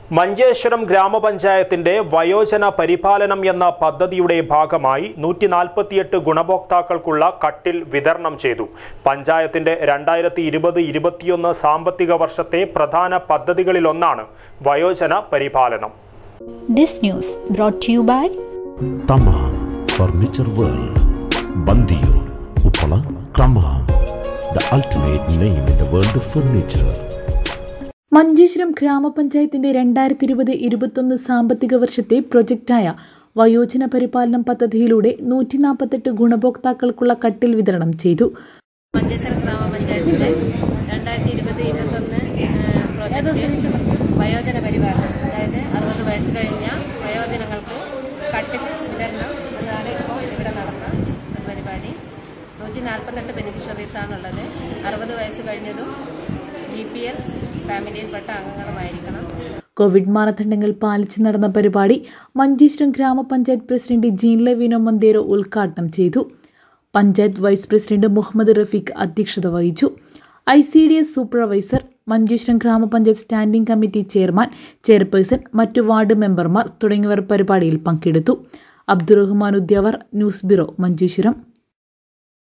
മഞ്ചേശ്വരം ഗ്രാമപഞ്ചായത്തിന്റെ വയോജന പരിപാലനം എന്ന പദ്ധതിയുടെ ഭാഗമായി നൂറ്റി നാൽപ്പത്തിയെട്ട് ഗുണഭോക്താക്കൾക്കുള്ള കട്ടിൽ വിതരണം ചെയ്തു പഞ്ചായത്തിന്റെ രണ്ടായിരത്തി ഇരുപത് ഇരുപത്തിയൊന്ന് സാമ്പത്തിക വർഷത്തെ പ്രധാന പദ്ധതികളിലൊന്നാണ് വയോജന പരിപാലനം This news brought to you by Tamam furniture world Bandiyod Uppala Tamam the ultimate name in the world of furniture Manjeshwaram ഗ്രാമപഞ്ചായത്തിന്റെ രണ്ടായിരത്തി ഇരുപത് ഇരുപത്തൊന്ന് സാമ്പത്തിക വർഷത്തെ പ്രൊജക്റ്റായ വയോജന പരിപാലനം പദ്ധതിയിലൂടെ നൂറ്റി നാൽപ്പത്തെട്ട് ഗുണഭോക്താക്കൾക്കുള്ള കട്ടിൽ വിതരണം ചെയ്തു മഞ്ചേശ്വരം ഗ്രാമപഞ്ചായത്തിൻ്റെ രണ്ടായിരത്തി ഇരുപത് ഇരുപത്തൊന്ന് പ്രോജക്റ്റ് വയോജന പരിപാലനം അതായത് അറുപത് വയസ്സ് കഴിഞ്ഞ വയോജനങ്ങൾക്ക് കട്ടിൽ വിതരണം എന്നാണ് ഇപ്പോൾ ഇവിടെ നടന്ന ഒരു പരിപാടി നൂറ്റി നാൽപ്പത്തെട്ട് ബെനിഫിഷ്യറീസാണുള്ളത് അറുപത് വയസ്സ് കഴിഞ്ഞതും ബി പി എൽ ഫാമിലിയിൽപ്പെട്ട അംഗങ്ങളുമായിരിക്കണം കോവിഡ് മാനദണ്ഡങ്ങൾ പാലിച്ച് നടന്ന പരിപാടി മഞ്ചേശ്വരം ഗ്രാമപഞ്ചായത്ത് പ്രസിഡന്റ് ജീൻ ലവീനോ മന്തേരോ ഉദ്ഘാടനം ചെയ്തു പഞ്ചായത്ത് വൈസ് പ്രസിഡന്റ് മുഹമ്മദ് റഫീഖ് അധ്യക്ഷത വഹിച്ചു I C D S supervisor Manjeshwaram ഗ്രാമപഞ്ചായത്ത് സ്റ്റാൻഡിംഗ് കമ്മിറ്റി ചെയർമാൻ ചെയർപേഴ്സൺ മറ്റു വാർഡ് മെമ്പർമാർ തുടങ്ങിയവർ പരിപാടിയിൽ പങ്കെടുത്തു അബ്ദുറഹ്മാൻ ഉദ്യാവർ ന്യൂസ് ബ്യൂറോ മഞ്ചേശ്വരം